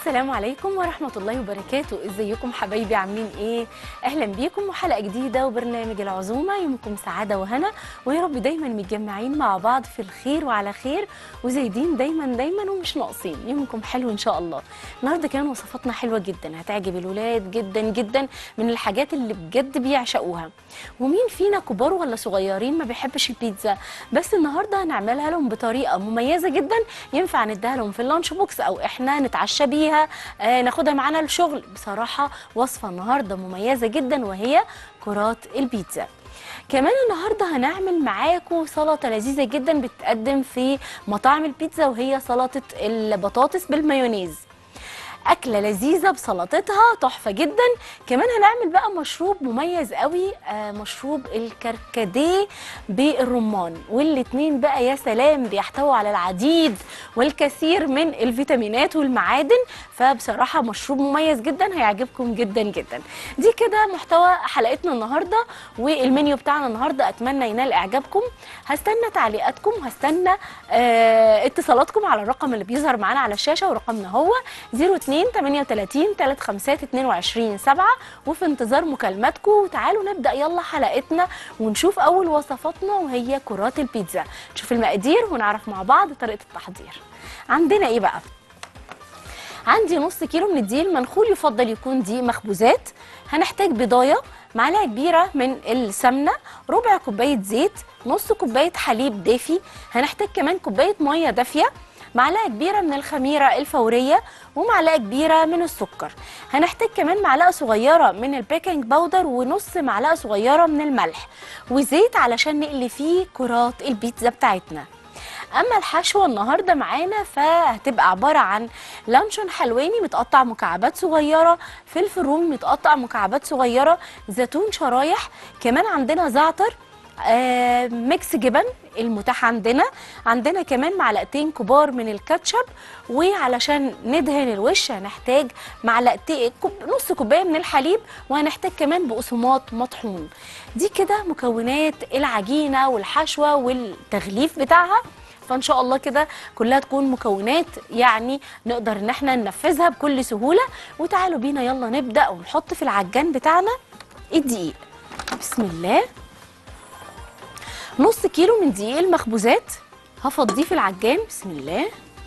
السلام عليكم ورحمة الله وبركاته ازيكم حبايبي عاملين ايه اهلا بيكم وحلقة جديدة وبرنامج العزومة يومكم سعادة وهنا ويا رب دايما متجمعين مع بعض في الخير وعلى خير وزايدين دايما دايما ومش ناقصين يومكم حلو ان شاء الله النهارده كمان وصفاتنا حلوة جدا هتعجب الولاد جدا جدا من الحاجات اللي بجد بيعشقوها ومين فينا كبار ولا صغيرين ما بيحبش البيتزا بس النهارده هنعملها لهم بطريقة مميزة جدا ينفع نديها لهم في اللانش بوكس او احنا نتعشى بيها آه ناخدها معانا الشغل بصراحة وصفة النهاردة مميزة جدا وهي كرات البيتزا كمان النهارده هنعمل معاكم سلطه لذيذه جدا بتتقدم في مطاعم البيتزا وهي سلطه البطاطس بالمايونيز اكله لذيذه بسلطتها تحفه جدا كمان هنعمل بقى مشروب مميز قوي آه مشروب الكركديه بالرمان والاتنين بقى يا سلام بيحتووا على العديد والكثير من الفيتامينات والمعادن فبصراحه مشروب مميز جدا هيعجبكم جدا جدا دي كده محتوى حلقتنا النهارده والمنيو بتاعنا النهارده اتمنى ينال اعجابكم هستنى تعليقاتكم هستنى آه اتصالاتكم على الرقم اللي بيظهر معانا على الشاشه ورقمنا هو 02 38 35 22 7 وفي انتظار مكالماتكم وتعالوا نبدا يلا حلقتنا ونشوف اول وصفاتنا وهي كرات البيتزا نشوف المقادير ونعرف مع بعض طريقه التحضير عندنا ايه بقى عندي نص كيلو من الدقيق المنخول يفضل يكون دقيق مخبوزات هنحتاج بضايه معلقه كبيره من السمنه ربع كوبايه زيت نص كوبايه حليب دافي هنحتاج كمان كوبايه ميه دافيه معلقه كبيره من الخميره الفوريه ومعلقه كبيره من السكر هنحتاج كمان معلقه صغيره من البيكنج باودر ونص معلقه صغيره من الملح وزيت علشان نقلي فيه كرات البيتزا بتاعتنا اما الحشوه النهارده معانا فهتبقى عباره عن لانشون حلواني متقطع مكعبات صغيره فلفل رومي متقطع مكعبات صغيره زيتون شرايح كمان عندنا زعتر آه ميكس جبن المتاح عندنا عندنا كمان معلقتين كبار من الكاتشب وعلشان ندهن الوش هنحتاج معلقتين كوب نص كوبايه من الحليب وهنحتاج كمان بقسماط مطحون دي كده مكونات العجينه والحشوه والتغليف بتاعها فان شاء الله كده كلها تكون مكونات يعني نقدر ان احنا ننفذها بكل سهوله وتعالوا بينا يلا نبدا ونحط في العجان بتاعنا الدقيق بسم الله نص كيلو من دقيق المخبوزات هفضيه في العجان بسم الله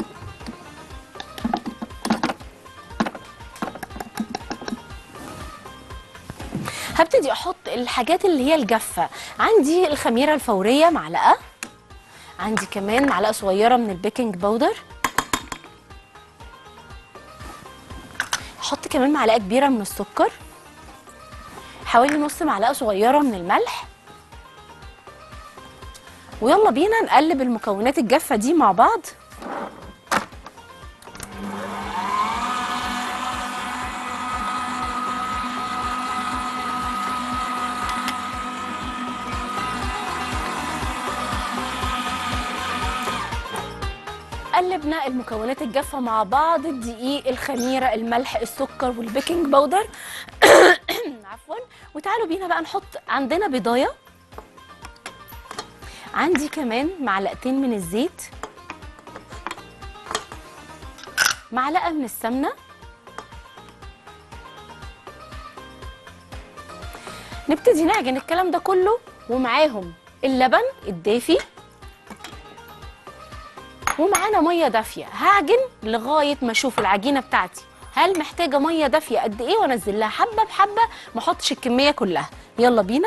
هبتدي احط الحاجات اللي هي الجافه عندي الخميره الفوريه معلقه عندي كمان معلقه صغيره من البيكنج باودر احط كمان معلقه كبيره من السكر حوالي نص معلقه صغيره من الملح ويلا بينا نقلب المكونات الجافه دي مع بعض قلبنا المكونات الجافه مع بعض الدقيق الخميره الملح السكر والبيكنج باودر عفوا وتعالوا بينا بقى نحط عندنا بيضايه عندي كمان معلقتين من الزيت معلقه من السمنه نبتدي نعجن الكلام ده كله ومعاهم اللبن الدافي ومعانا ميه دافيه هعجن لغايه ما اشوف العجينه بتاعتي هل محتاجه ميه دافيه قد ايه وانزل لها حبه بحبه ما احطش الكميه كلها يلا بينا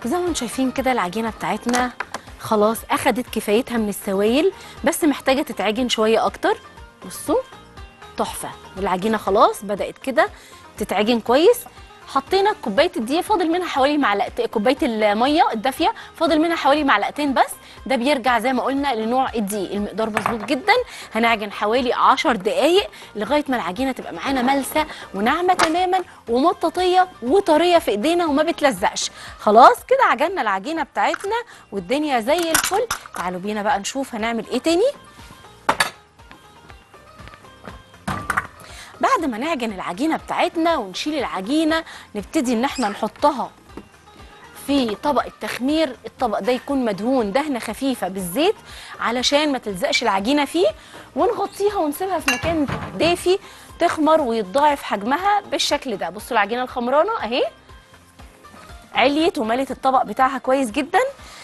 زي ما انتم شايفين كده العجينه بتاعتنا خلاص اخدت كفايتها من السوائل بس محتاجه تتعجن شويه اكتر بصوا تحفه والعجينه خلاص بدات كده تتعجن كويس حطينا كوبايه الدقيق فاضل منها حوالي معلقتين كوبايه الميه الدافيه فاضل منها حوالي معلقتين بس ده بيرجع زي ما قلنا لنوع الدقيق المقدار مظبوط جدا هنعجن حوالي 10 دقائق لغايه ما العجينه تبقى معانا ملسه وناعمه تماما ومطاطيه وطريه في ايدينا وما بتلزقش خلاص كده عجنا العجينه بتاعتنا والدنيا زي الفل تعالوا بينا بقى نشوف هنعمل ايه تاني بعد ما نعجن العجينه بتاعتنا ونشيل العجينه نبتدي ان احنا نحطها في طبق التخمير الطبق ده يكون مدهون دهنه خفيفه بالزيت علشان ما تلزقش العجينه فيه ونغطيها ونسيبها في مكان دافي تخمر ويتضاعف حجمها بالشكل ده بصوا العجينه الخمرانه اهي عليت وملت الطبق بتاعها كويس جدا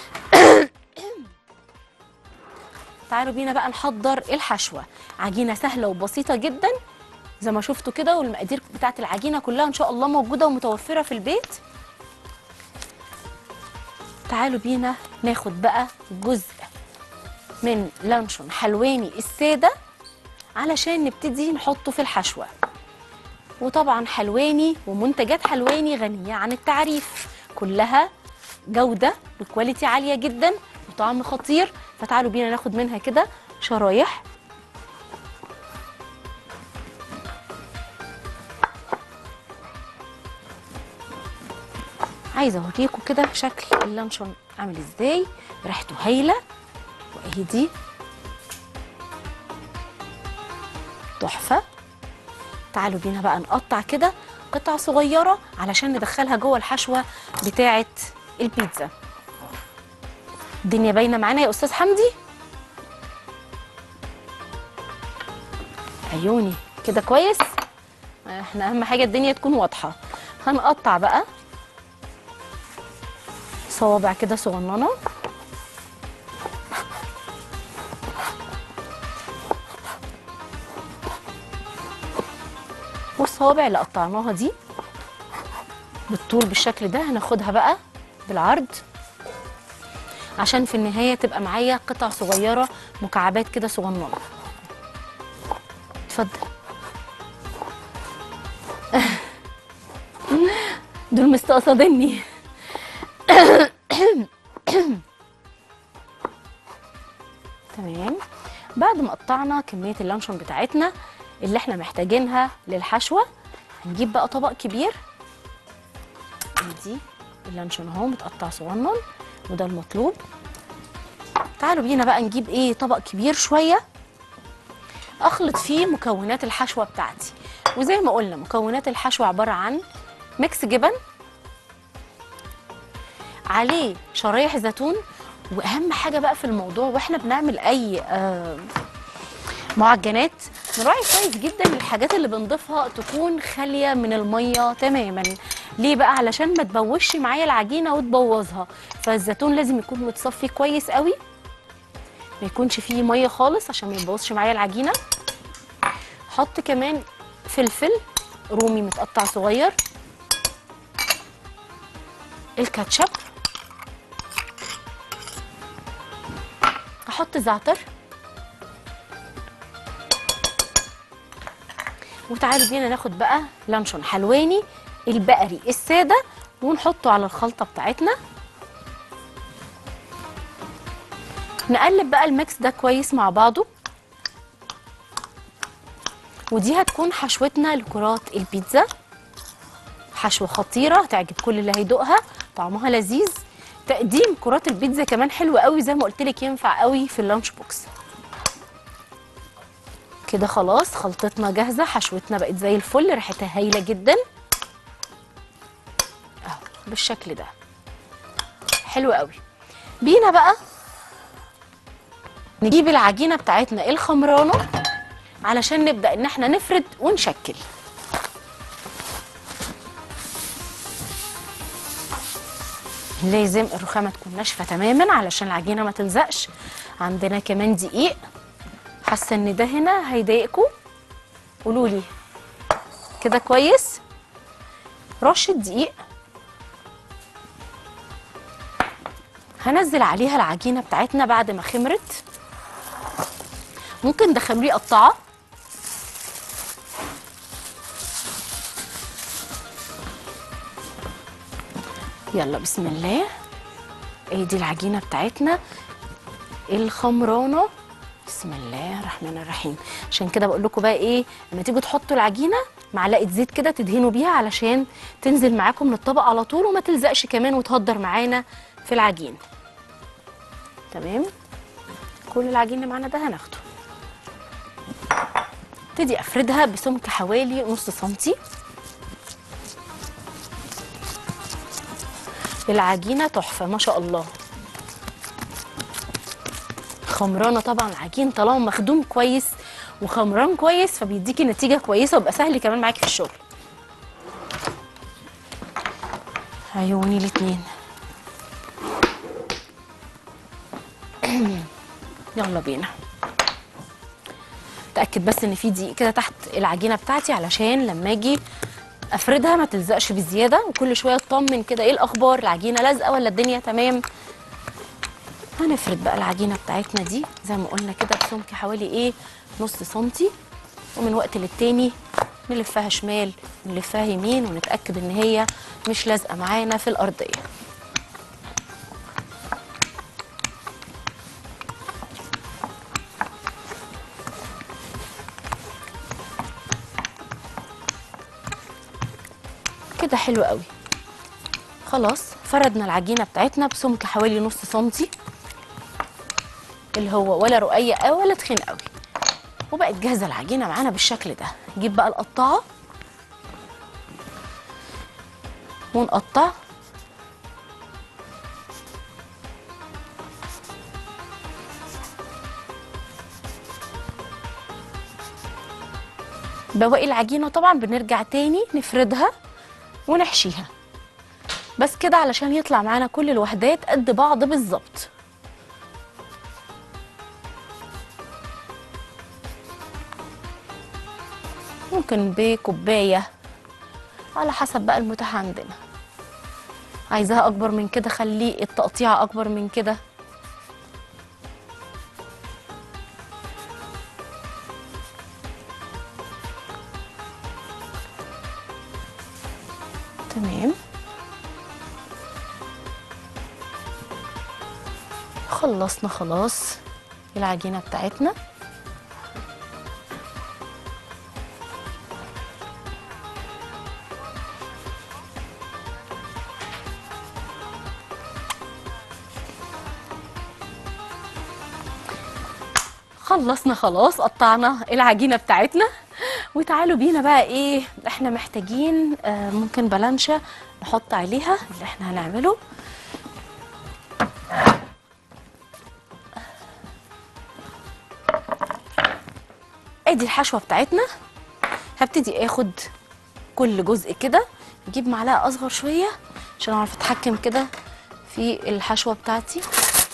تعالوا بينا بقى نحضر الحشوه عجينه سهله وبسيطه جدا زي ما شفتوا كده والمقادير بتاعت العجينه كلها ان شاء الله موجوده ومتوفره في البيت تعالوا بينا ناخد بقى جزء من لانشون حلواني الساده علشان نبتدي نحطه في الحشوه وطبعا حلواني ومنتجات حلواني غنيه عن التعريف كلها جوده بكواليتي عاليه جدا وطعم خطير فتعالوا بينا ناخد منها كده شرايح عايزه اوريكم كده شكل اللانشون عامل ازاي ريحته هايله واهي دي تحفه تعالوا بينا بقى نقطع كده قطع صغيره علشان ندخلها جوه الحشوه بتاعه البيتزا الدنيا باينه معانا يا استاذ حمدي عيوني كده كويس احنا اهم حاجه الدنيا تكون واضحه هنقطع بقى صوابع كده صغننه والصوابع اللي قطعناها دي بالطول بالشكل ده هناخدها بقى بالعرض عشان في النهايه تبقى معايا قطع صغيره مكعبات كده صغننه اتفضل دول مستقصدني تمام بعد ما قطعنا كميه اللانشون بتاعتنا اللي احنا محتاجينها للحشوه هنجيب بقى طبق كبير دي اللانشون اهو متقطع صغنن وده المطلوب تعالوا بينا بقى نجيب ايه طبق كبير شويه اخلط فيه مكونات الحشوه بتاعتي وزي ما قلنا مكونات الحشوه عباره عن ميكس جبن عليه شرايح زيتون واهم حاجه بقى في الموضوع واحنا بنعمل اي آه معجنات نراعي كويس جدا الحاجات اللي بنضيفها تكون خاليه من الميه تماما ليه بقى علشان ما تبوش معايا العجينه وتبوظها فالزيتون لازم يكون متصفي كويس قوي ما يكونش فيه ميه خالص عشان ما يبوظش معايا العجينه حط كمان فلفل رومي متقطع صغير الكاتشب احط زعتر وتعالوا بينا ناخد بقى لانشون حلواني البقري الساده ونحطه على الخلطه بتاعتنا نقلب بقى الميكس ده كويس مع بعضه ودي هتكون حشوتنا لكرات البيتزا حشوه خطيره هتعجب كل اللي هيدوقها طعمها لذيذ تقديم كرات البيتزا كمان حلو قوي زي ما قلت لك ينفع قوي في اللانش بوكس كده خلاص خلطتنا جاهزه حشوتنا بقت زي الفل ريحتها هايله جدا اهو بالشكل ده حلو قوي بينا بقى نجيب العجينه بتاعتنا الخمرانه علشان نبدا ان احنا نفرد ونشكل لازم الرخامه تكون ناشفه تماما علشان العجينه ما تلزقش عندنا كمان دقيق حاسه ان ده هنا هيضايقكم قولوا لي كده كويس رشه دقيق هنزل عليها العجينه بتاعتنا بعد ما خمرت ممكن تدخلوا لي قطعه يلا بسم الله ايه دي العجينه بتاعتنا الخمرانه بسم الله الرحمن الرحيم عشان كده بقول لكم بقى ايه لما تيجوا تحطوا العجينه معلقه زيت كده تدهنوا بيها علشان تنزل معاكم من الطبق على طول وما تلزقش كمان وتهدر معانا في العجين تمام كل العجين اللي معانا ده هناخده ابتدي افردها بسمك حوالي نص سنتي العجينه تحفه ما شاء الله خمرانه طبعا العجين طالما مخدوم كويس وخمران كويس فبيديكي نتيجه كويسه ويبقى سهل كمان معاكي في الشغل عيوني الاتنين يلا بينا اتاكد بس ان في دقيق كده تحت العجينه بتاعتي علشان لما اجي افردها ما تلزقش بزياده وكل شويه اطمن كده ايه الاخبار العجينه لازقه ولا الدنيا تمام هنفرد بقى العجينه بتاعتنا دي زي ما قلنا كده بسمك حوالي ايه نص سنتي ومن وقت للتاني نلفها شمال نلفها يمين ونتاكد ان هي مش لازقه معانا في الارضيه كده حلو قوي خلاص فردنا العجينه بتاعتنا بسمك حوالي نص سنتي اللي هو ولا رقيق قوي ولا تخين قوي وبقت جاهزه العجينه معانا بالشكل ده نجيب بقى القطاعه ونقطع بواقي العجينه طبعا بنرجع تاني نفردها ونحشيها بس كده علشان يطلع معانا كل الوحدات قد بعض بالظبط ممكن بكوبايه على حسب بقى المتاح عندنا عايزاها اكبر من كده خليه التقطيع اكبر من كده تمام خلصنا خلاص العجينه بتاعتنا خلصنا خلاص قطعنا العجينه بتاعتنا وتعالوا بينا بقى ايه احنا محتاجين آه ممكن بلانشا نحط عليها اللي احنا هنعمله ادي الحشوه بتاعتنا هبتدي اخد كل جزء كده نجيب معلقه اصغر شويه عشان اعرف اتحكم كده في الحشوه بتاعتي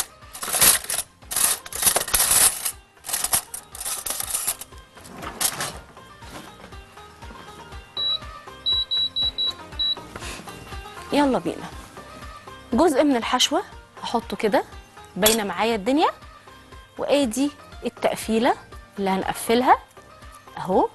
يلا بينا جزء من الحشوه هحطه كده باينه معايا الدنيا وادي التقفيله اللي هنقفلها اهو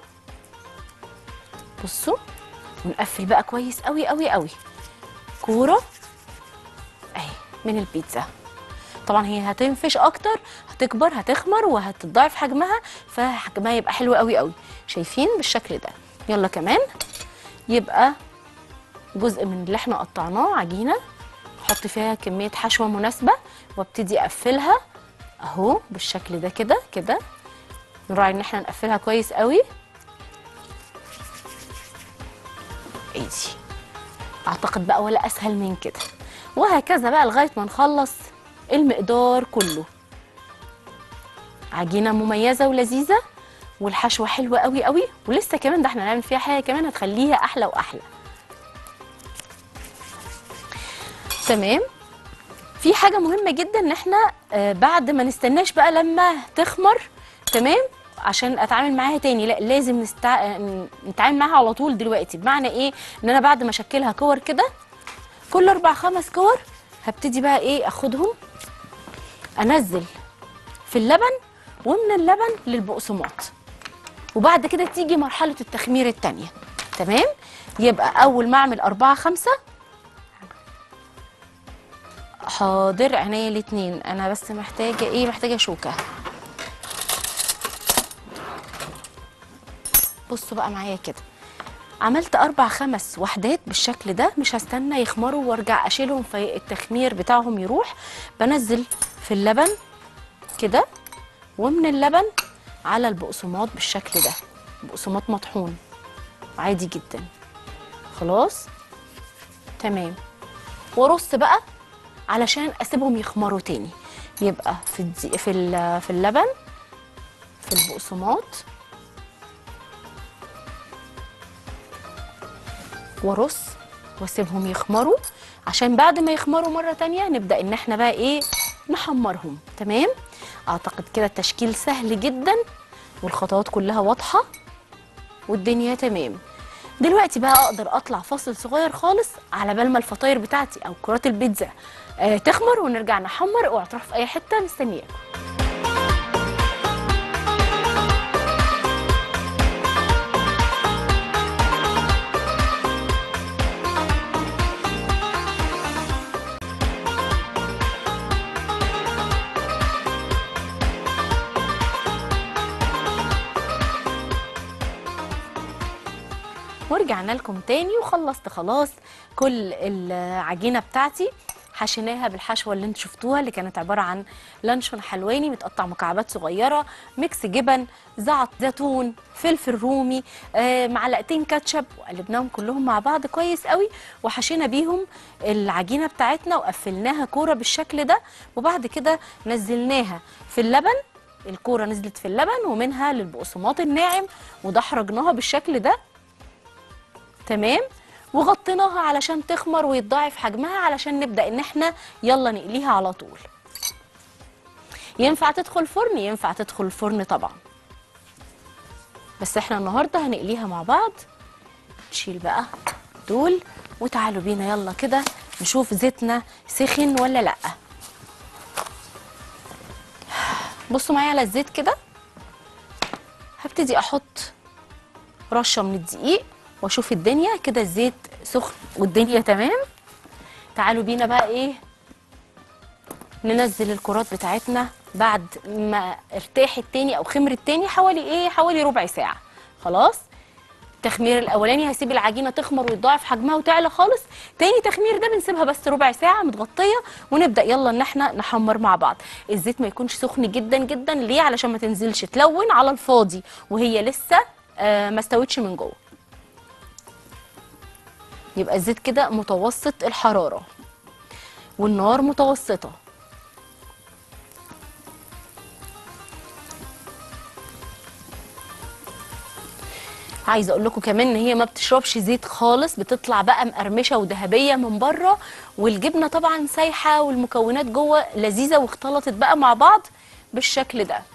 بصوا ونقفل بقى كويس قوي قوي قوي كوره اهي من البيتزا طبعا هي هتنفش اكتر هتكبر هتخمر وهتضاعف حجمها فحجمها يبقى حلو قوي قوي شايفين بالشكل ده يلا كمان يبقى جزء من اللي احنا قطعناه عجينه احط فيها كميه حشوه مناسبه وابتدي اقفلها اهو بالشكل ده كده كده نراعي ان احنا نقفلها كويس قوي ايدي اعتقد بقى ولا اسهل من كده وهكذا بقى لغايه ما نخلص المقدار كله عجينه مميزه ولذيذه والحشوه حلوه قوي قوي ولسه كمان ده احنا هنعمل فيها حاجه كمان هتخليها احلى واحلى تمام في حاجه مهمه جدا ان احنا آه بعد ما نستناش بقى لما تخمر تمام عشان اتعامل معاها تاني لا لازم نستع... نتعامل معاها على طول دلوقتي بمعنى ايه ان انا بعد ما اشكلها كور كده كل اربع خمس كور هبتدي بقى ايه اخدهم انزل في اللبن ومن اللبن للبقسماط وبعد كده تيجي مرحله التخمير التانية تمام يبقى اول ما اعمل أربعة خمسة حاضر عينيا الاتنين انا بس محتاجه ايه محتاجه شوكه بصوا بقى معايا كده عملت اربع خمس وحدات بالشكل ده مش هستنى يخمروا وارجع اشيلهم في التخمير بتاعهم يروح بنزل في اللبن كده ومن اللبن على البقسماط بالشكل ده بقسماط مطحون عادي جدا خلاص تمام وارص بقى علشان اسيبهم يخمروا تاني يبقى في الدي... في ال- في اللبن في البقسماط وارص واسيبهم يخمروا عشان بعد ما يخمروا مره تانية نبدا ان احنا بقى ايه نحمرهم تمام اعتقد كده التشكيل سهل جدا والخطوات كلها واضحه والدنيا تمام دلوقتي بقى اقدر اطلع فاصل صغير خالص على بال ما الفطاير بتاعتي او كرات البيتزا آه تخمر ونرجع نحمر اوعى تروح في اي حته مستنياكم ورجعنا لكم تاني وخلصت خلاص كل العجينه بتاعتي حشيناها بالحشوه اللي انتوا شفتوها اللي كانت عباره عن لانشون حلواني متقطع مكعبات صغيره ميكس جبن زعت زيتون فلفل رومي آه، معلقتين كاتشب وقلبناهم كلهم مع بعض كويس قوي وحشينا بيهم العجينه بتاعتنا وقفلناها كوره بالشكل ده وبعد كده نزلناها في اللبن الكوره نزلت في اللبن ومنها للبقسماط الناعم ودحرجناها بالشكل ده تمام وغطيناها علشان تخمر ويتضاعف حجمها علشان نبدا ان احنا يلا نقليها على طول ينفع تدخل فرن ينفع تدخل الفرن طبعا بس احنا النهارده هنقليها مع بعض نشيل بقى دول وتعالوا بينا يلا كده نشوف زيتنا سخن ولا لا بصوا معايا على الزيت كده هبتدي احط رشه من الدقيق واشوف الدنيا كده الزيت سخن والدنيا تمام تعالوا بينا بقى ايه ننزل الكرات بتاعتنا بعد ما ارتاح التاني او خمر التاني حوالي ايه حوالي ربع ساعه خلاص التخمير الاولاني هسيب العجينه تخمر وتضاعف حجمها وتعلى خالص تاني تخمير ده بنسيبها بس ربع ساعه متغطيه ونبدا يلا ان احنا نحمر مع بعض الزيت ما يكونش سخن جدا جدا ليه علشان ما تنزلش تلون على الفاضي وهي لسه آه ما استوتش من جوه يبقى الزيت كده متوسط الحراره والنار متوسطه عايزه اقول لكم كمان ان هي ما بتشربش زيت خالص بتطلع بقى مقرمشه وذهبيه من بره والجبنه طبعا سايحه والمكونات جوه لذيذه واختلطت بقى مع بعض بالشكل ده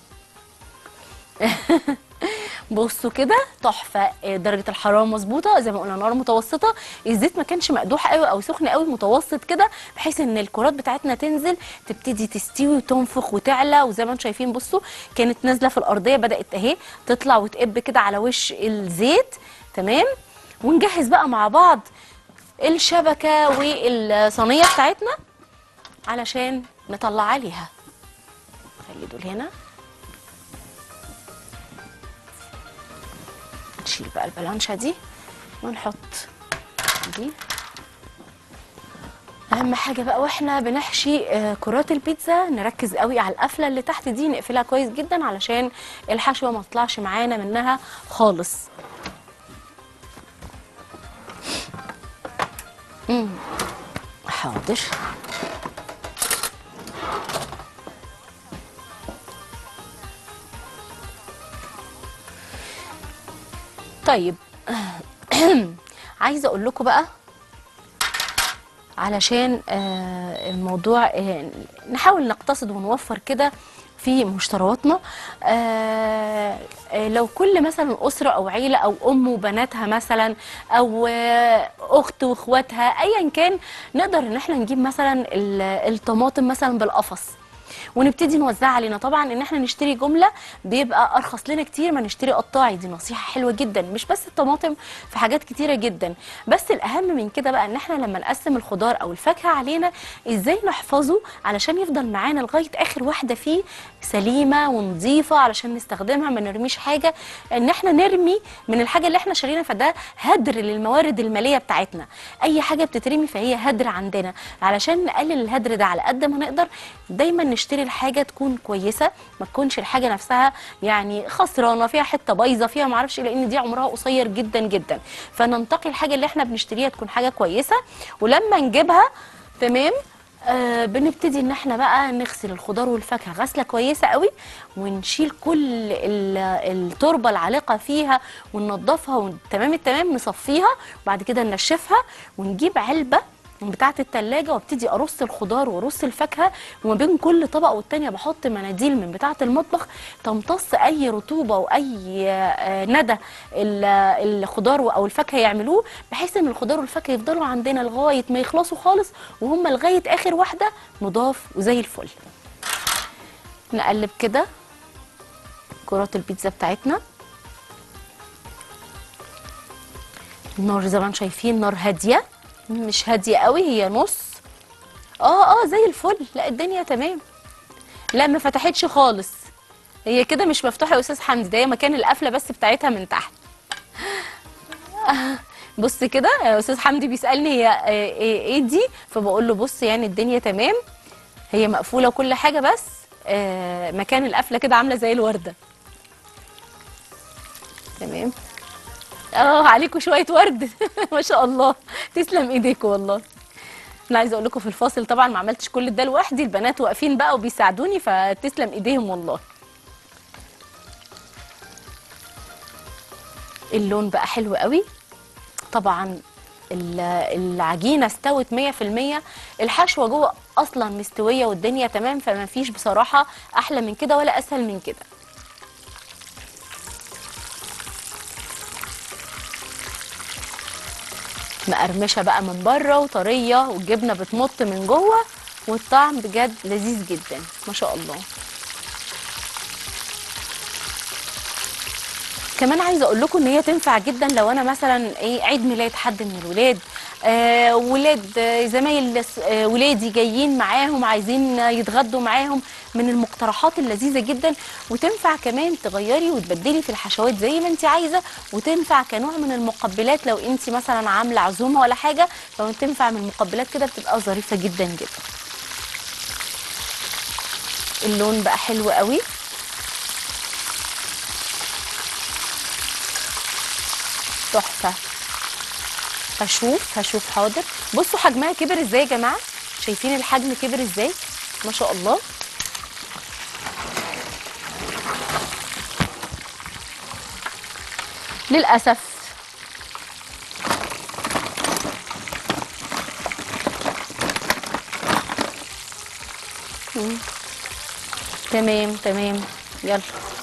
بصوا كده تحفه آه، درجه الحراره مظبوطه زي ما قلنا نار متوسطه الزيت ما كانش مقدوح قوي او سخن قوي متوسط كده بحيث ان الكرات بتاعتنا تنزل تبتدي تستوي وتنفخ وتعلى وزي ما انتم شايفين بصوا كانت نازله في الارضيه بدات اهي تطلع وتقب كده على وش الزيت تمام ونجهز بقى مع بعض الشبكه والصينيه بتاعتنا علشان نطلع عليها خلي دول هنا نشيل بقى البلانشة دي ونحط دي اهم حاجه بقى واحنا بنحشي آه، كرات البيتزا نركز قوي على القفله اللي تحت دي نقفلها كويس جدا علشان الحشوه ما تطلعش معانا منها خالص مم. حاضر طيب عايزه اقول لكم بقى علشان آه، الموضوع آه، نحاول نقتصد ونوفر كده في مشترواتنا آه آه، لو كل مثلا اسره او عيله او ام وبناتها مثلا او آه، اخت واخواتها ايا كان نقدر ان احنا نجيب مثلا ال- الطماطم مثلا بالقفص ونبتدي نوزعها علينا طبعا ان احنا نشتري جمله بيبقى ارخص لنا كتير ما نشتري قطاعي دي نصيحه حلوه جدا مش بس الطماطم في حاجات كتيره جدا بس الاهم من كده بقى ان احنا لما نقسم الخضار او الفاكهه علينا ازاي نحفظه علشان يفضل معانا لغايه اخر واحده فيه سليمه ونظيفه علشان نستخدمها ما نرميش حاجه ان احنا نرمي من الحاجه اللي احنا شارينها فده هدر للموارد الماليه بتاعتنا اي حاجه بتترمي فهي هدر عندنا علشان نقلل الهدر ده على قد ما نقدر دايما نشتري الحاجه تكون كويسه ما تكونش الحاجه نفسها يعني خسرانه فيها حته بايظه فيها ما اعرفش إيه، لان دي عمرها قصير جدا جدا فننتقي الحاجه اللي احنا بنشتريها تكون حاجه كويسه ولما نجيبها تمام آه بنبتدي ان احنا بقى نغسل الخضار والفاكهه غسله كويسه قوي ونشيل كل ال- التربه العالقه فيها وننضفها وتمام التمام نصفيها وبعد كده ننشفها ونجيب علبه بتاعه التلاجة وابتدي ارص الخضار وارص الفاكهه وما بين كل طبق والتانية بحط مناديل من بتاعه المطبخ تمتص اي رطوبه واي آه، ندى ال- الخضار او الفاكهه يعملوه بحيث ان الخضار والفاكهه يفضلوا عندنا لغايه ما يخلصوا خالص وهم لغايه اخر واحده نضاف وزي الفل نقلب كده كرات البيتزا بتاعتنا النار زي ما انتم شايفين نار هاديه مش هاديه قوي هي نص اه اه زي الفل لا الدنيا تمام لا ما فتحتش خالص هي كده مش مفتوحه يا استاذ حمدي ده هي مكان القفله بس بتاعتها من تحت بص كده يا استاذ حمدي بيسالني هي آه، ايه إيه دي فبقول له بص يعني الدنيا تمام هي مقفوله وكل حاجه بس آه، مكان القفله كده عامله زي الورده تمام اه عليكم شويه ورد ما شاء الله تسلم ايديكم والله انا عايزه اقول لكم في الفاصل طبعا ما عملتش كل ده لوحدي البنات واقفين بقى وبيساعدوني فتسلم ايديهم والله اللون بقى حلو قوي طبعا ال- العجينه استوت 100% الحشوه جوه اصلا مستويه والدنيا تمام فما فيش بصراحه احلى من كده ولا اسهل من كده مقرمشه بقى من بره وطريه والجبنه بتمط من جوه والطعم بجد لذيذ جدا ما شاء الله كمان عايزه اقول لكم ان هي تنفع جدا لو انا مثلا ايه عيد ميلاد حد من الولاد آه ولاد آه زمايل آه ولادي جايين معاهم عايزين آه، يتغدوا معاهم من المقترحات اللذيذه جدا وتنفع كمان تغيري وتبدلي في الحشوات زي ما انت عايزه وتنفع كنوع من المقبلات لو انت مثلا عامله عزومه ولا حاجه فتنفع من المقبلات كده بتبقى ظريفه جدا جدا اللون بقى حلو قوي تحفه هشوف هشوف حاضر بصوا حجمها كبر ازاي يا جماعه شايفين الحجم كبر ازاي ما شاء الله للاسف مم. تمام تمام يلا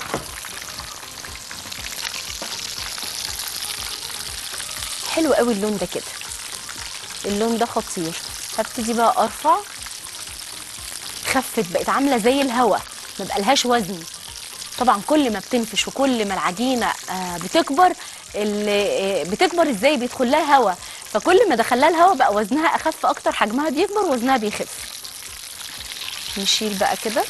حلو قوي اللون ده كده اللون ده خطير هبتدي بقى ارفع خفت بقت عامله زي الهوا ما بقالهاش وزن طبعا كل ما بتنفش وكل ما العجينه آه، بتكبر ال- آه، بتكبر ازاي بيدخل لها هوا فكل ما دخلها الهوا بقى وزنها اخف اكتر حجمها بيكبر وزنها بيخف نشيل بقى كده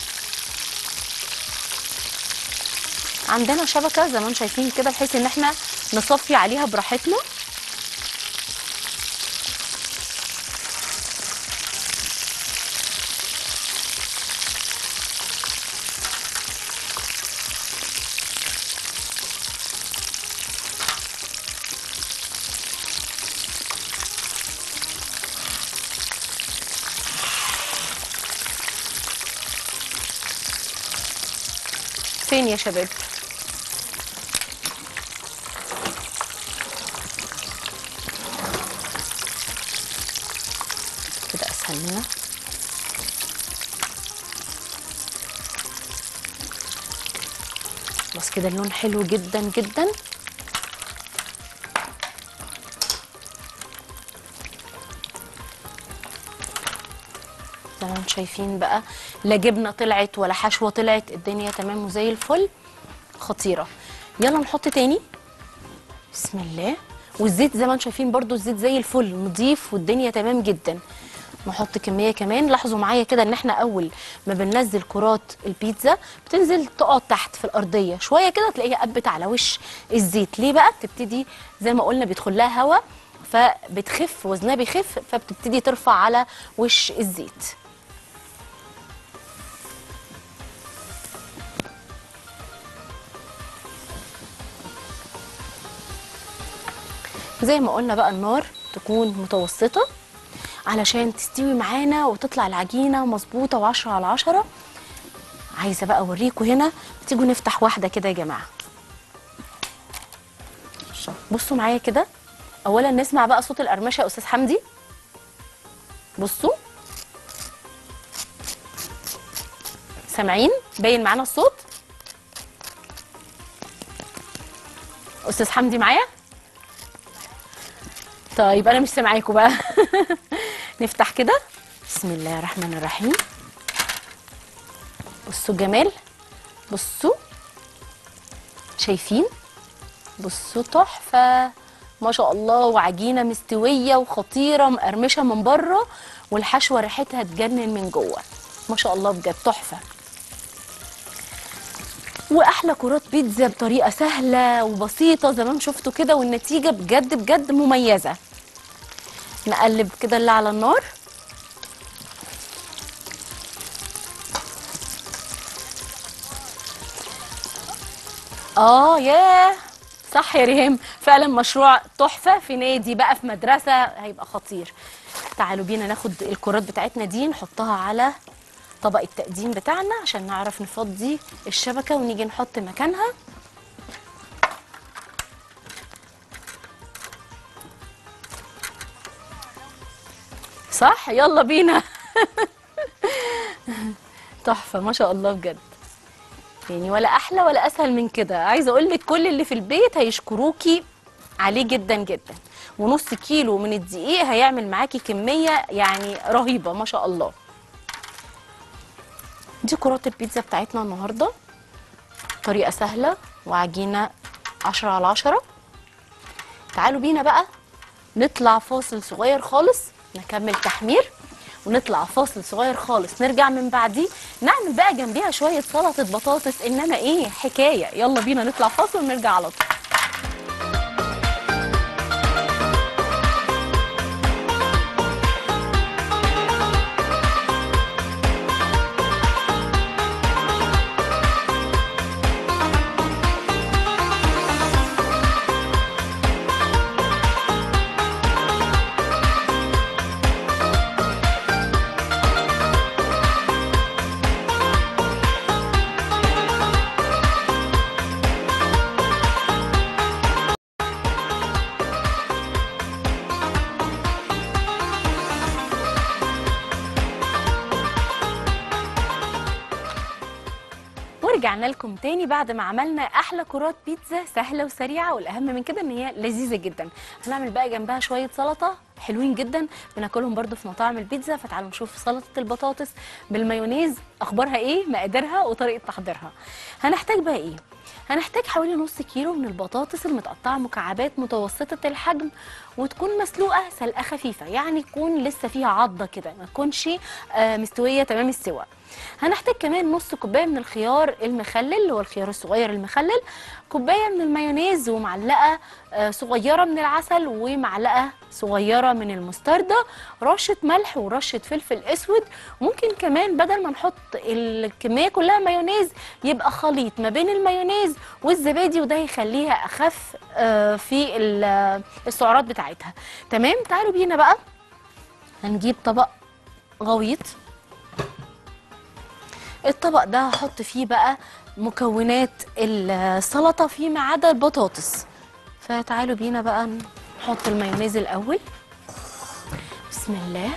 عندنا شبكه زي ما انتم شايفين كده بحيث ان احنا نصفي عليها براحتنا فين يا شباب كده اسهل لنا خلاص كده اللون حلو جدا جدا زي ما انتم شايفين بقى لا جبنه طلعت ولا حشوه طلعت الدنيا تمام وزي الفل خطيره يلا نحط تاني بسم الله والزيت زي ما انتم شايفين برضو الزيت زي الفل نضيف والدنيا تمام جدا نحط كميه كمان لاحظوا معايا كده ان احنا اول ما بننزل كرات البيتزا بتنزل تقعد تحت في الارضيه شويه كده تلاقيها قبت على وش الزيت ليه بقى بتبتدي زي ما قلنا بيدخل لها هواء فبتخف وزنها بيخف فبتبتدي ترفع على وش الزيت زي ما قلنا بقى النار تكون متوسطة علشان تستوي معانا وتطلع العجينة مظبوطة وعشرة على عشرة عايزة بقى أوريكم هنا تيجوا نفتح واحدة كده يا جماعة بصوا معايا كده أولا نسمع بقى صوت القرمشة يا أستاذ حمدي بصوا سامعين باين معانا الصوت أستاذ حمدي معايا طيب انا مش سامعاكم بقى نفتح كده بسم الله الرحمن الرحيم بصوا الجمال بصوا شايفين بصوا تحفه ما شاء الله وعجينه مستويه وخطيره مقرمشه من بره والحشوه ريحتها تجنن من جوه ما شاء الله بجد تحفه واحلى كرات بيتزا بطريقه سهله وبسيطه زي ما شفتوا كده والنتيجه بجد بجد مميزه نقلب كده اللي على النار اه ياه صح يا ريهام فعلا مشروع تحفه في نادي بقى في مدرسه هيبقى خطير تعالوا بينا ناخد الكرات بتاعتنا دي نحطها على طبق التقديم بتاعنا عشان نعرف نفضي الشبكه ونيجي نحط مكانها صح يلا بينا تحفه ما شاء الله بجد يعني ولا احلى ولا اسهل من كده عايزه اقول لك كل اللي في البيت هيشكروكي عليه جدا جدا ونص كيلو من الدقيق هيعمل معاكي كميه يعني رهيبه ما شاء الله دي كرات البيتزا بتاعتنا النهارده طريقه سهله وعجينه عشرة على عشرة تعالوا بينا بقى نطلع فاصل صغير خالص نكمل تحمير ونطلع فاصل صغير خالص نرجع من بعديه نعمل بقى جنبيها شويه سلطه بطاطس انما ايه حكايه يلا بينا نطلع فاصل ونرجع على طول ورجعنا لكم تاني بعد ما عملنا احلى كرات بيتزا سهله وسريعه والاهم من كده ان هي لذيذه جدا هنعمل بقى جنبها شويه سلطه حلوين جدا بناكلهم برده في مطاعم البيتزا فتعالوا نشوف سلطه البطاطس بالمايونيز اخبارها ايه مقاديرها وطريقه تحضيرها هنحتاج بقى ايه هنحتاج حوالي نص كيلو من البطاطس المتقطعه مكعبات متوسطه الحجم وتكون مسلوقه سلقه خفيفه يعني يكون لسه فيها عضه كده ما تكونش آه، مستويه تمام السوا هنحتاج كمان نص كوبايه من الخيار المخلل اللي هو الخيار الصغير المخلل كوبايه من المايونيز ومعلقه آه، صغيره من العسل ومعلقه صغيره من المستردة رشه ملح ورشه فلفل اسود ممكن كمان بدل ما نحط الكميه كلها مايونيز يبقى خليط ما بين المايونيز والزبادي وده يخليها اخف آه، في ال- السعرات بتاعتها تمام تعالوا بينا بقى هنجيب طبق غويط الطبق ده هحط فيه بقى مكونات السلطه فيما عدا البطاطس فتعالوا بينا بقى نحط المايونيز الاول بسم الله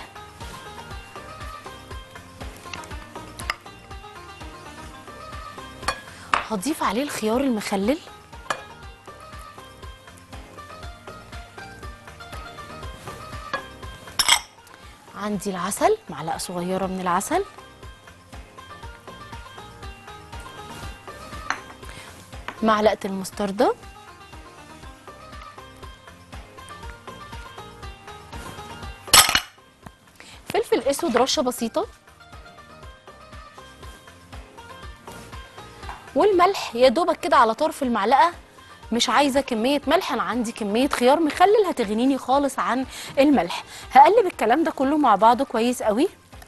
هضيف عليه الخيار المخلل عندي العسل معلقه صغيره من العسل معلقه المستردة فلفل اسود رشه بسيطه والملح يا دوبك كده على طرف المعلقه مش عايزه كميه ملح انا عندي كميه خيار مخلل هتغنيني خالص عن الملح هقلب الكلام ده كله مع بعضه كويس قوي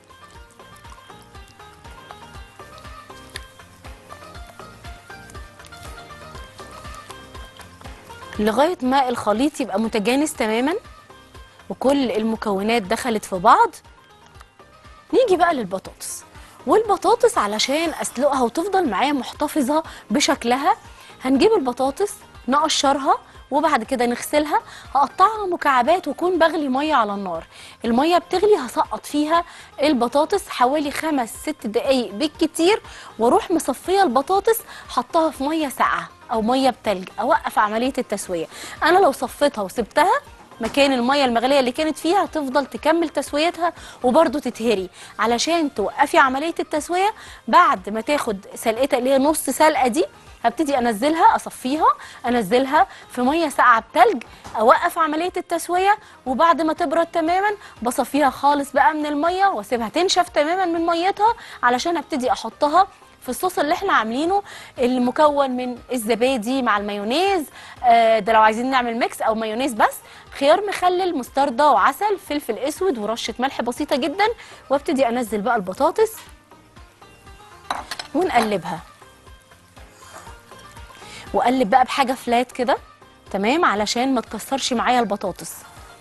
لغايه ما الخليط يبقى متجانس تماما وكل المكونات دخلت في بعض نيجي بقى للبطاطس والبطاطس علشان اسلقها وتفضل معايا محتفظه بشكلها هنجيب البطاطس نقشرها وبعد كده نغسلها هقطعها مكعبات واكون بغلي ميه على النار الميه بتغلي هسقط فيها البطاطس حوالي خمس ست دقايق بالكتير واروح مصفيه البطاطس حطها في ميه ساقعه او ميه بتلج اوقف عمليه التسويه انا لو صفيتها وسبتها مكان الميه المغليه اللي كانت فيها تفضل تكمل تسويتها وبرده تتهري علشان توقفي عمليه التسويه بعد ما تاخد سلقتها اللي هي نص سلقه دي هبتدي انزلها اصفيها انزلها في ميه ساقعه بتلج اوقف عمليه التسويه وبعد ما تبرد تماما بصفيها خالص بقى من الميه واسيبها تنشف تماما من ميتها علشان ابتدي احطها في الصوص اللي احنا عاملينه المكون من الزبادي مع المايونيز آه، ده لو عايزين نعمل ميكس او مايونيز بس خيار مخلل مستردة وعسل فلفل اسود ورشه ملح بسيطه جدا وابتدي انزل بقى البطاطس ونقلبها واقلب بقى بحاجه فلات كده تمام علشان ما تكسرش معايا البطاطس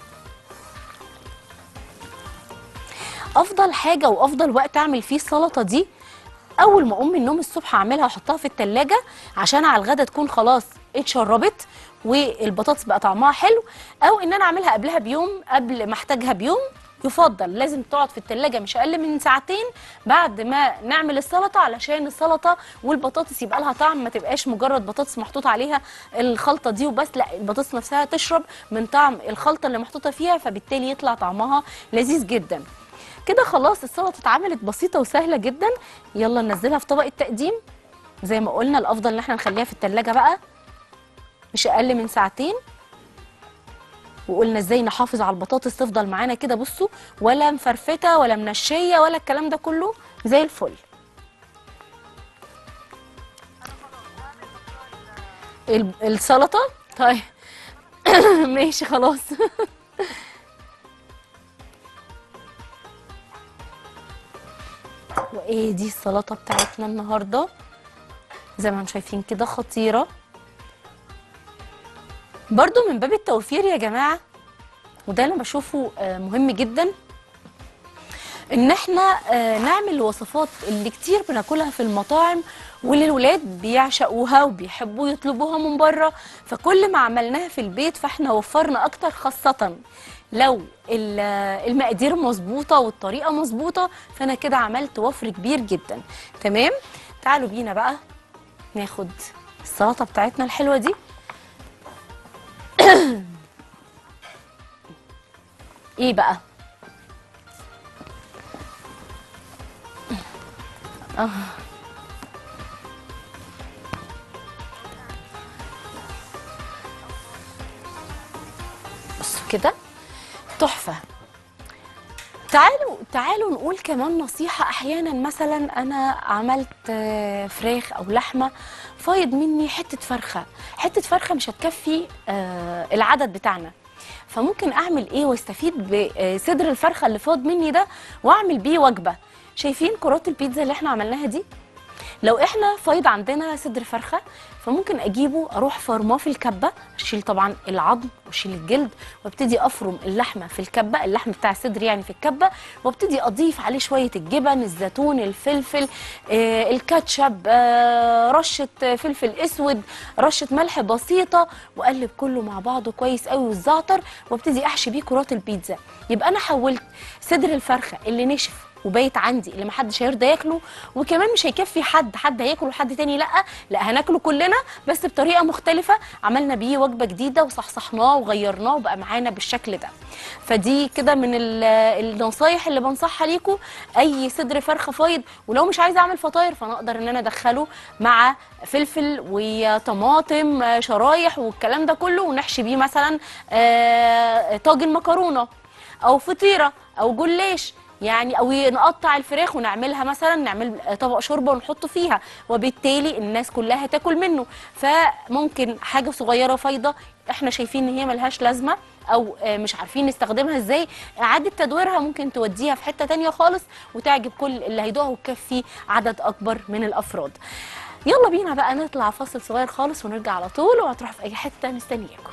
افضل حاجه وافضل وقت اعمل فيه السلطه دي اول ما اقوم من النوم الصبح اعملها واحطها في التلاجة عشان على الغدا تكون خلاص اتشربت والبطاطس بقى طعمها حلو او ان انا اعملها قبلها بيوم قبل ما احتاجها بيوم يفضل لازم تقعد في التلاجة مش اقل من ساعتين بعد ما نعمل السلطه علشان السلطه والبطاطس يبقى لها طعم ما تبقاش مجرد بطاطس محطوط عليها الخلطه دي وبس لا البطاطس نفسها تشرب من طعم الخلطه اللي محطوطه فيها فبالتالي يطلع طعمها لذيذ جدا كده خلاص السلطه اتعملت بسيطه وسهله جدا يلا ننزلها في طبق التقديم زي ما قلنا الافضل ان احنا نخليها في التلاجة بقى مش اقل من ساعتين وقلنا ازاي نحافظ على البطاطس تفضل معانا كده بصوا ولا مفرفته ولا منشيه ولا الكلام ده كله زي الفل ال- السلطه طيب ماشي خلاص وايه دي السلطه بتاعتنا النهارده زي ما انتم شايفين كده خطيره برضو من باب التوفير يا جماعه وده انا بشوفه آه، مهم جدا ان احنا آه، نعمل الوصفات اللي كتير بناكلها في المطاعم واللي الولاد بيعشقوها وبيحبوا يطلبوها من بره فكل ما عملناها في البيت فاحنا وفرنا اكتر خاصه لو ال- المقادير مظبوطه والطريقه مظبوطه فانا كده عملت وفر كبير جدا تمام تعالوا بينا بقى ناخد السلطه بتاعتنا الحلوه دي ايه بقى اه بصوا كده تحفه تعالوا تعالوا نقول كمان نصيحة أحيانا مثلا أنا عملت آه، فراخ أو لحمة فايض مني حتة فرخة حتة فرخة مش هتكفي آه، العدد بتاعنا فممكن أعمل إيه واستفيد بصدر الفرخة اللي فاض مني ده وأعمل بيه وجبة شايفين كرات البيتزا اللي احنا عملناها دي لو احنا فايض عندنا صدر فرخه فممكن اجيبه اروح فرماه في الكبه اشيل طبعا العظم واشيل الجلد وابتدي افرم اللحمه في الكبه اللحم بتاع الصدر يعني في الكبه وابتدي اضيف عليه شويه الجبن الزيتون الفلفل آه الكاتشب آه رشه فلفل اسود رشه ملح بسيطه واقلب كله مع بعضه كويس قوي والزعتر وابتدي احشي بيه كرات البيتزا يبقى انا حولت صدر الفرخه اللي نشف وبايت عندي اللي محدش هيرضى ياكله وكمان مش هيكفي حد حد هياكل وحد تاني لا لا هناكله كلنا بس بطريقه مختلفه عملنا بيه وجبه جديده وصحصحناه وغيرناه وبقى معانا بالشكل ده فدي كده من ال- النصايح اللي بنصحها ليكم اي صدر فرخه فايض ولو مش عايزه اعمل فطاير فانا اقدر ان انا ادخله مع فلفل وطماطم آه، شرايح والكلام ده كله ونحشي بيه مثلا آه، طاجن مكرونه او فطيره او جلاش يعني او نقطع الفراخ ونعملها مثلا نعمل طبق شوربه ونحطه فيها وبالتالي الناس كلها تاكل منه فممكن حاجه صغيره فايضه احنا شايفين ان هي ملهاش لازمه او آه، مش عارفين نستخدمها ازاي اعاده تدويرها ممكن توديها في حته تانية خالص وتعجب كل اللي هيدوقها وتكفي عدد اكبر من الافراد يلا بينا بقى نطلع فاصل صغير خالص ونرجع على طول وهتروح في اي حته مستنياكم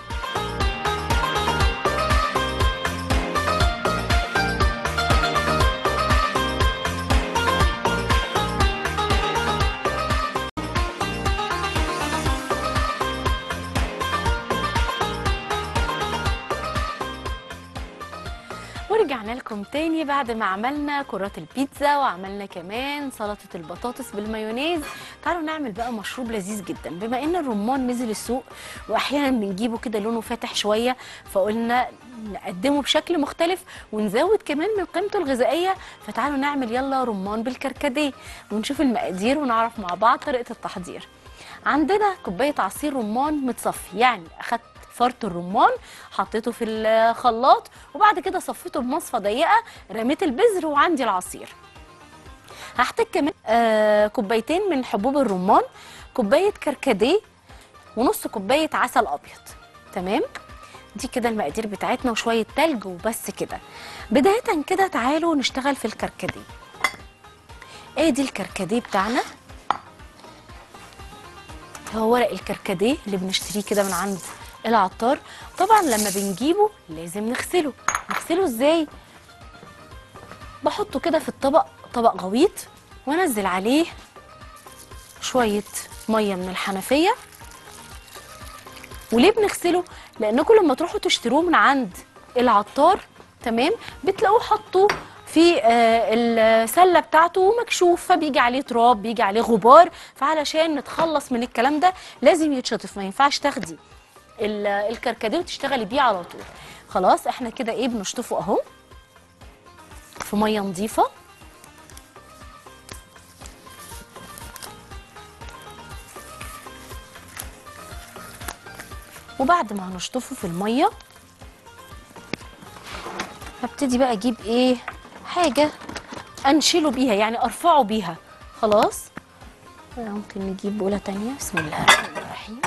ورجعنا لكم تاني بعد ما عملنا كرات البيتزا وعملنا كمان سلطة البطاطس بالمايونيز تعالوا نعمل بقى مشروب لذيذ جدا بما ان الرمان نزل السوق واحيانا بنجيبه كده لونه فاتح شوية فقلنا نقدمه بشكل مختلف ونزود كمان من قيمته الغذائية فتعالوا نعمل يلا رمان بالكركديه ونشوف المقادير ونعرف مع بعض طريقة التحضير عندنا كوباية عصير رمان متصفي يعني أخدت فرط الرمان حطيته في الخلاط وبعد كده صفيته بمصفى ضيقه رميت البذر وعندي العصير هحتاج كمان آه كوبايتين من حبوب الرمان كوبايه كركديه ونص كوبايه عسل ابيض تمام دي كده المقادير بتاعتنا وشويه تلج وبس كده بدايه كده تعالوا نشتغل في الكركديه ادي الكركديه بتاعنا هو ورق الكركديه اللي بنشتريه كده من عند العطار طبعا لما بنجيبه لازم نغسله نغسله ازاي بحطه كده في الطبق طبق غويط وانزل عليه شويه ميه من الحنفيه وليه بنغسله لانكم لما تروحوا تشتروه من عند العطار تمام بتلاقوه حطوه في آه، السله بتاعته مكشوف فبيجي عليه تراب بيجي عليه غبار فعلشان نتخلص من الكلام ده لازم يتشطف ما ينفعش تاخدي ال- الكركديه وتشتغلي بيه على طول خلاص احنا كده ايه بنشطفه اهو في ميه نظيفه وبعد ما هنشطفه في الميه هبتدي بقى اجيب ايه حاجه انشله بيها يعني ارفعه بيها خلاص ممكن نجيب بوله تانية بسم الله الرحمن الرحيم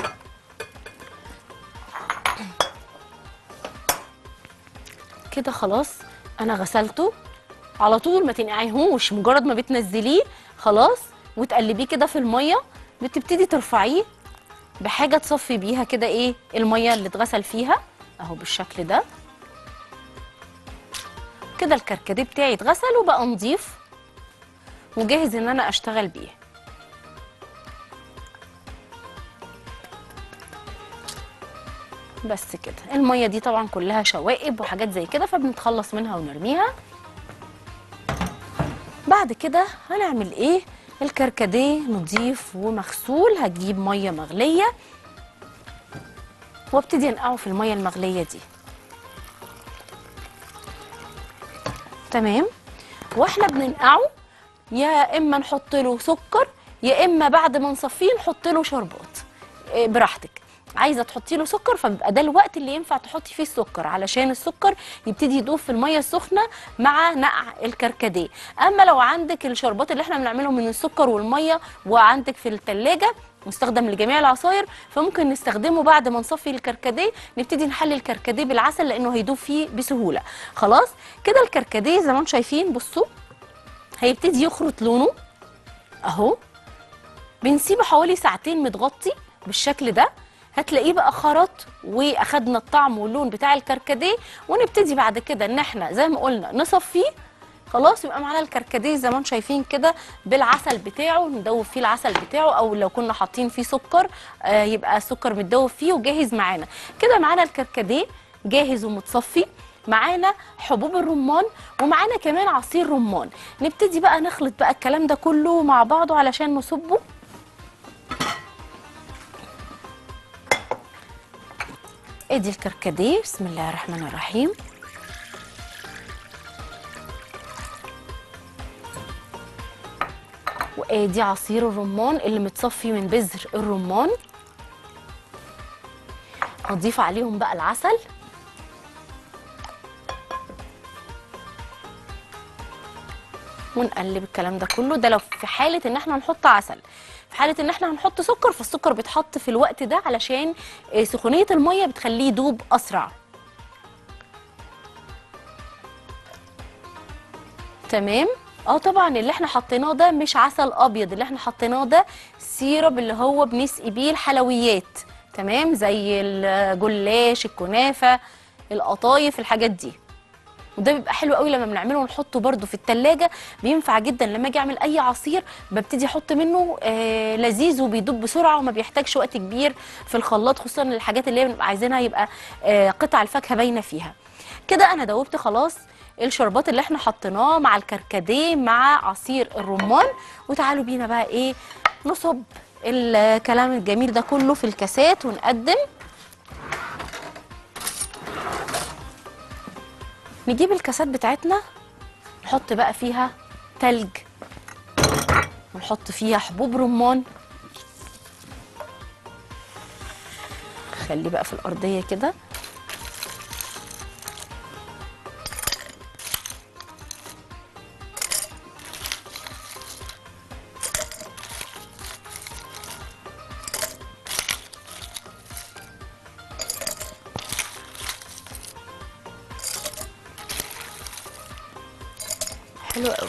كده خلاص انا غسلته على طول ما تنقعيهوش مجرد ما بتنزليه خلاص وتقلبيه كده في الميه بتبتدي ترفعيه بحاجه تصفي بيها كده ايه الميه اللي اتغسل فيها اهو بالشكل ده كده الكركديه بتاعي اتغسل وبقى نضيف وجاهز ان انا اشتغل بيه بس كده الميه دي طبعا كلها شوائب وحاجات زي كده فبنتخلص منها ونرميها بعد كده هنعمل ايه الكركديه نضيف ومغسول هتجيب ميه مغليه وابتدي انقعه في الميه المغليه دي تمام واحنا بننقعه يا اما نحط له سكر يا اما بعد ما نصفيه نحط له شربات إيه، براحتك عايزه تحطي له سكر فبيبقى ده الوقت اللي ينفع تحطي فيه السكر علشان السكر يبتدي يدوب في الميه السخنه مع نقع الكركديه اما لو عندك الشربات اللي احنا بنعمله من السكر والميه وعندك في الثلاجه مستخدم لجميع العصاير فممكن نستخدمه بعد ما نصفي الكركديه نبتدي نحلي الكركديه بالعسل لانه هيدوب فيه بسهوله خلاص كده الكركديه زي ما انتم شايفين بصوا هيبتدي يخرط لونه اهو بنسيبه حوالي ساعتين متغطي بالشكل ده هتلاقيه بقى خرط واخدنا الطعم واللون بتاع الكركديه ونبتدي بعد كده ان احنا زي ما قلنا نصفيه خلاص يبقى معانا الكركديه زي ما انتم شايفين كده بالعسل بتاعه ندوب فيه العسل بتاعه او لو كنا حاطين فيه سكر آه يبقى السكر متدوب فيه وجاهز معانا كده معانا الكركديه جاهز ومتصفي معانا حبوب الرمان ومعانا كمان عصير رمان نبتدي بقى نخلط بقى الكلام ده كله مع بعضه علشان نصبه ادي الكركديه بسم الله الرحمن الرحيم وادي عصير الرمان اللي متصفي من بذر الرمان هنضيف عليهم بقى العسل ونقلب الكلام ده كله ده لو في حاله ان احنا نحط عسل في حاله ان احنا هنحط سكر فالسكر بيتحط في الوقت ده علشان آه، سخونيه الميه بتخليه يدوب اسرع تمام اه طبعا اللي احنا حطيناه ده مش عسل ابيض اللي احنا حطيناه ده سيرب اللي هو بنسقي بيه الحلويات تمام زي الجلاش الكنافه القطايف الحاجات دي وده بيبقى حلو قوي لما بنعمله ونحطه برده في التلاجة بينفع جدا لما اجي اعمل اي عصير ببتدي احط منه آه لذيذ وبيدوب بسرعه وما بيحتاجش وقت كبير في الخلاط خصوصا الحاجات اللي هي بنبقى عايزينها يبقى آه قطع الفاكهه باينه فيها كده انا دوبت خلاص الشربات اللي احنا حطيناه مع الكركديه مع عصير الرمان وتعالوا بينا بقى ايه نصب الكلام الجميل ده كله في الكاسات ونقدم نجيب الكاسات بتاعتنا نحط بقى فيها تلج ونحط فيها حبوب رمان خلي بقى في الأرضية كده حلو قوي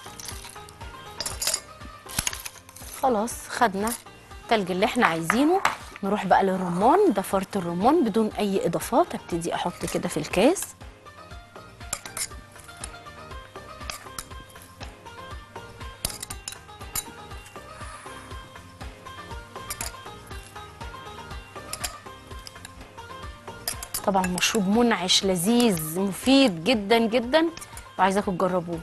خلاص خدنا التلج اللي احنا عايزينه نروح بقى للرمان ضفرت الرمان بدون اي اضافات ابتدي احط كده في الكاس طبعا مشروب منعش لذيذ مفيد جدا جدا وعايزاكم تجربوه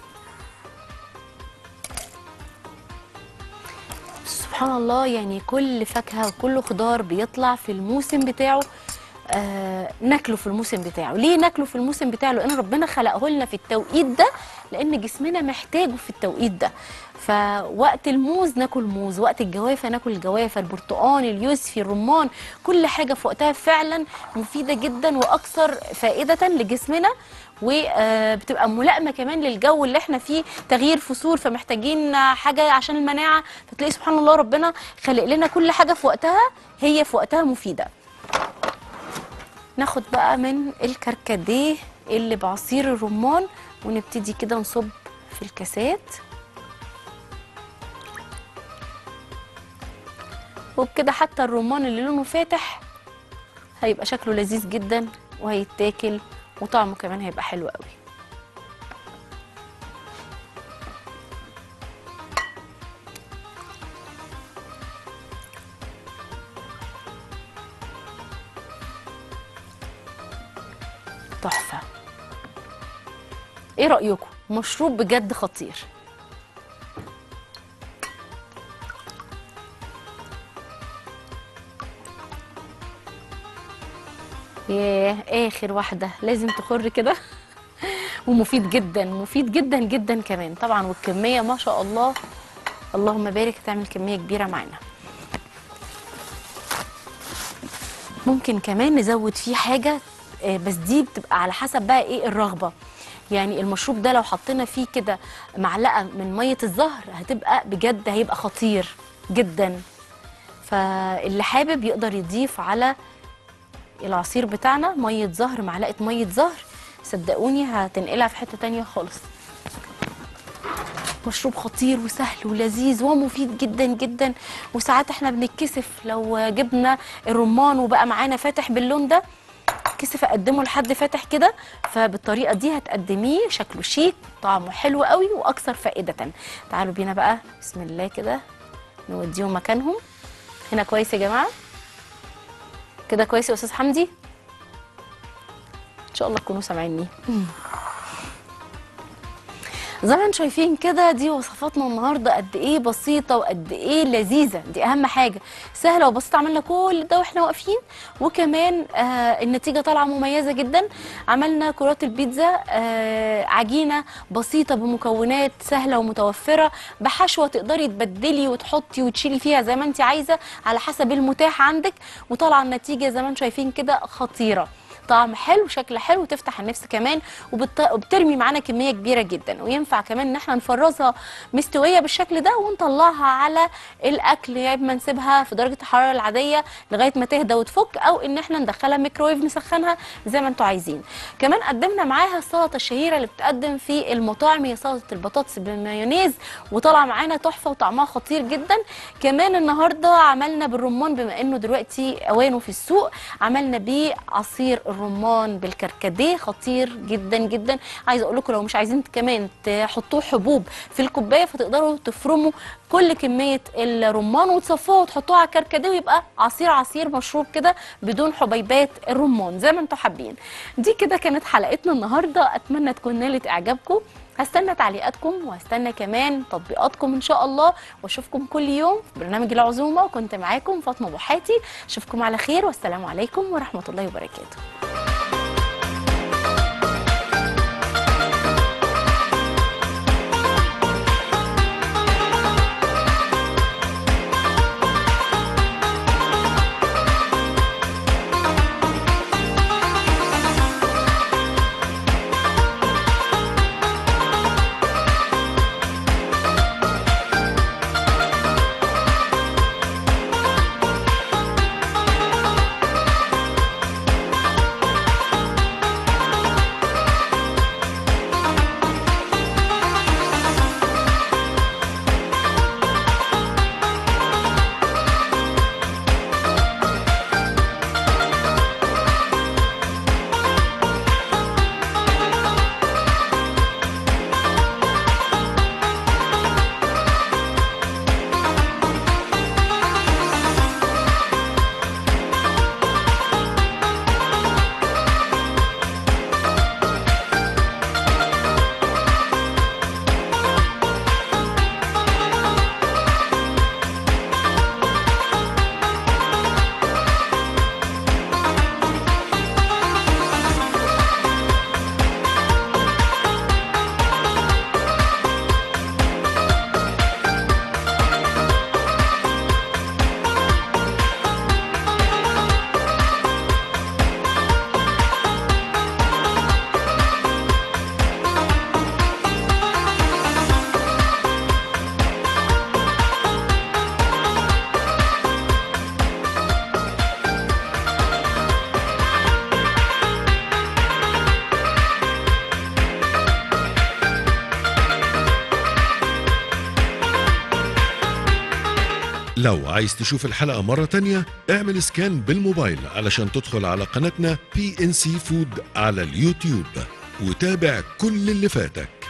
سبحان الله يعني كل فاكهه وكل خضار بيطلع في الموسم بتاعه آه ناكله في الموسم بتاعه ليه ناكله في الموسم بتاعه لان ربنا خلقه لنا في التوقيت ده لان جسمنا محتاجه في التوقيت ده فوقت الموز ناكل موز وقت الجوافه ناكل الجوافه البرتقال اليوسفي الرمان كل حاجه في وقتها فعلا مفيده جدا واكثر فائده لجسمنا وبتبقى ملائمه كمان للجو اللي احنا فيه تغيير فصول فمحتاجين حاجه عشان المناعه فتلاقي سبحان الله ربنا خلق لنا كل حاجه في وقتها هي في وقتها مفيده ناخد بقى من الكركديه اللي بعصير الرمان ونبتدي كده نصب في الكاسات وبكده حتى الرمان اللي لونه فاتح هيبقى شكله لذيذ جدا وهيتاكل وطعمه كمان هيبقى حلو قوي تحفة ايه رأيكم مشروب بجد خطير ياه اخر واحده لازم تخر كده ومفيد جدا مفيد جدا جدا كمان طبعا والكميه ما شاء الله اللهم بارك تعمل كميه كبيره معانا ممكن كمان نزود فيه حاجه آه، بس دي بتبقى على حسب بقى ايه الرغبه يعني المشروب ده لو حطينا فيه كده معلقه من ميه الزهر هتبقى بجد هيبقى خطير جدا فاللي حابب يقدر يضيف على العصير بتاعنا ميه زهر معلقه ميه زهر صدقوني هتنقلها في حته تانية خالص مشروب خطير وسهل ولذيذ ومفيد جدا جدا وساعات احنا بنتكسف لو جبنا الرمان وبقى معانا فاتح باللون ده كسف اقدمه لحد فاتح كده فبالطريقه دي هتقدميه شكله شيك طعمه حلو قوي واكثر فائده تعالوا بينا بقى بسم الله كده نوديهم مكانهم هنا كويس يا جماعه كده كويس يا استاذ حمدي ان شاء الله تكونوا سامعيني زي ما انتم شايفين كده دي وصفاتنا النهارده قد ايه بسيطه وقد ايه لذيذه دي اهم حاجه سهله وبسيطه عملنا كل ده واحنا واقفين وكمان آه النتيجه طالعه مميزه جدا عملنا كرات البيتزا آه عجينه بسيطه بمكونات سهله ومتوفره بحشوه تقدري تبدلي وتحطي وتشيلي فيها زي ما انت عايزه على حسب المتاح عندك وطالعه النتيجه زي ما انتم شايفين كده خطيره طعم حلو شكل حلو وتفتح النفس كمان وبت... وبترمي معانا كميه كبيره جدا وينفع كمان ان احنا نفرزها مستويه بالشكل ده ونطلعها على الاكل يا اما نسيبها في درجه الحراره العاديه لغايه ما تهدى وتفك او ان احنا ندخلها ميكرويف نسخنها زي ما انتم عايزين كمان قدمنا معاها السلطه الشهيره اللي بتقدم في المطاعم هي سلطه البطاطس بالمايونيز وطالعه معانا تحفه وطعمها خطير جدا كمان النهارده عملنا بالرمان بما انه دلوقتي اوانه في السوق عملنا بيه عصير الرمان بالكركديه خطير جدا جدا عايزه اقول لكم لو مش عايزين كمان تحطوه حبوب في الكوبايه فتقدروا تفرموا كل كميه الرمان وتصفوها وتحطوها على الكركديه ويبقى عصير عصير مشروب كده بدون حبيبات الرمان زي ما انتم حابين دي كده كانت حلقتنا النهارده اتمنى تكون نالت اعجابكم هستنى تعليقاتكم وهستنى كمان تطبيقاتكم ان شاء الله واشوفكم كل يوم في برنامج العزومه وكنت معاكم فاطمه بوحاتي اشوفكم على خير والسلام عليكم ورحمه الله وبركاته لو عايز تشوف الحلقة مرة تانية اعمل سكان بالموبايل علشان تدخل على قناتنا بي ان سي فود على اليوتيوب وتابع كل اللي فاتك